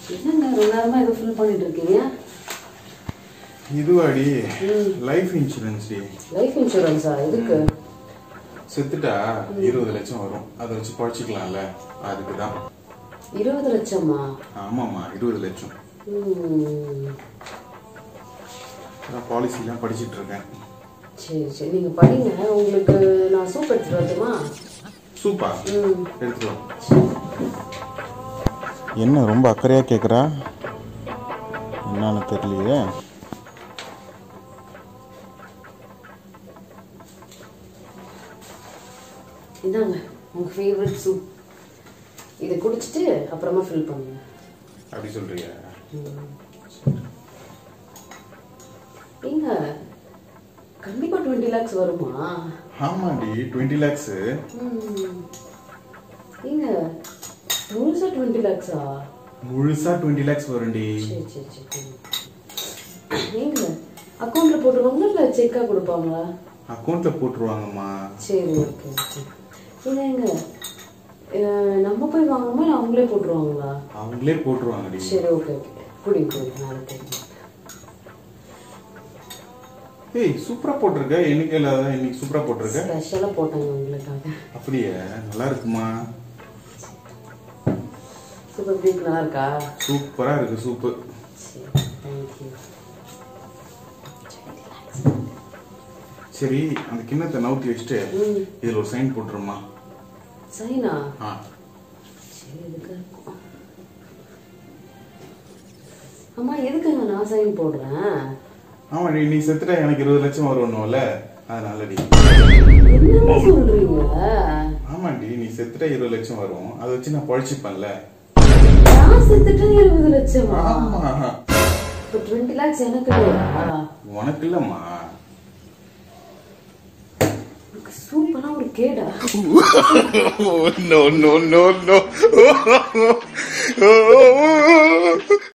என்னங்க ரொம்ப நேரமா இதை ஃபில் பண்ணிட்டு இருக்கீங்க இதுவாடி லைஃப் இன்சூரன்ஸ் டி லைஃப் இன்சூரன்ஸா எதுக்கு செத்துட்டா இருபது லட்சம் வரும் அதை வச்சு பழச்சிக்கலாம்ல அதுக்கு தான் இருபது லட்சமா ஆமாம்மா இருபது லட்சம் ம், நான் பாலிசிலாம் படிச்சிட்டு இருக்கேன் சரி சரி நீங்க படிங்க உங்களுக்கு நான் சூப் எடுத்துட்டு வரட்டுமா சூப்பா ம் எடுத்துக்கலாம் என்ன ரொம்ப அக்கறையாக கேட்குறா என்னன்னு தெரியலையே இந்தாங்க உங்க ஃபேவரட் சூப் இதை குடிச்சிட்டு அப்புறமா ஃபில் பண்ணுங்க அப்படி சொல்றியா ஏங்க கண்டிப்பா டுவெண்ட்டி லேக்ஸ் வருமா ஆமாண்டி டுவெண்ட்டி லேக்ஸு ம். ஏங்க முழுசா டுவெண்ட்டி லேக்ஸா முழுசா டுவெண்ட்டி லேக்ஸ் வரும்டி சரி சரி சரி ஏங்க அக்கௌண்ட்ல போட்டுருவாங்களா இல்ல செக்கா கொடுப்பாங்களா அக்கௌண்ட்ல போட்டுருவாங்கம்மா சரி ஓகே ஓகே ஏங்க ஏங்க அஹ், நம்ம போய் வாங்கணுமா இல்லை அவங்களே போட்டுருவாங்களா அவங்களே போட்டுருவாங்கடி சரி ஓகே ஓகே குடி குடி நாளைக்கு ஏய் சூப்பரா போட்டிருக்க என்னைக்கு இல்லாத இன்னைக்கு சூப்பரா போட்டிருக்க ஸ்பெஷலா போட்டாங்க உங்களுக்காக அப்படியே நல்லா இருக்குமா சூப்பர் எப்படி இருக்கு? நல்லா இருக்கா சூப்பரா இருக்கு சூப்பு சரி தேங்க்யூ சரி அந்த கிண்ணத்தை நவுத்தி வச்சுட்டு ம் இதுல ஒரு சைன் போட்டுருமா சரிண்ணா ஆ சரி எதுக்கு அம்மா எதுக்குங்க நான் சைன் போடுறேன் ஆமாடி நீ செத்துட்டா எனக்கு இருபது லட்சம் வரும்னுல அதனாலடி என்ன சொல்றீங்க ஆமாண்டி நீ செத்துட்டா இருபது லட்சம் வரும் அதை வச்சு நான் பழச்சிப்பேன்ல நான் செத்துட்டா இருபது லட்சமா ஆமா இப்போ டுவெண்ட்டி லேக்ஸ் எனக்கு இல்லையா உனக்கு இல்லம்மா சூப்பரா ஒரு கேடா no, no, no, no.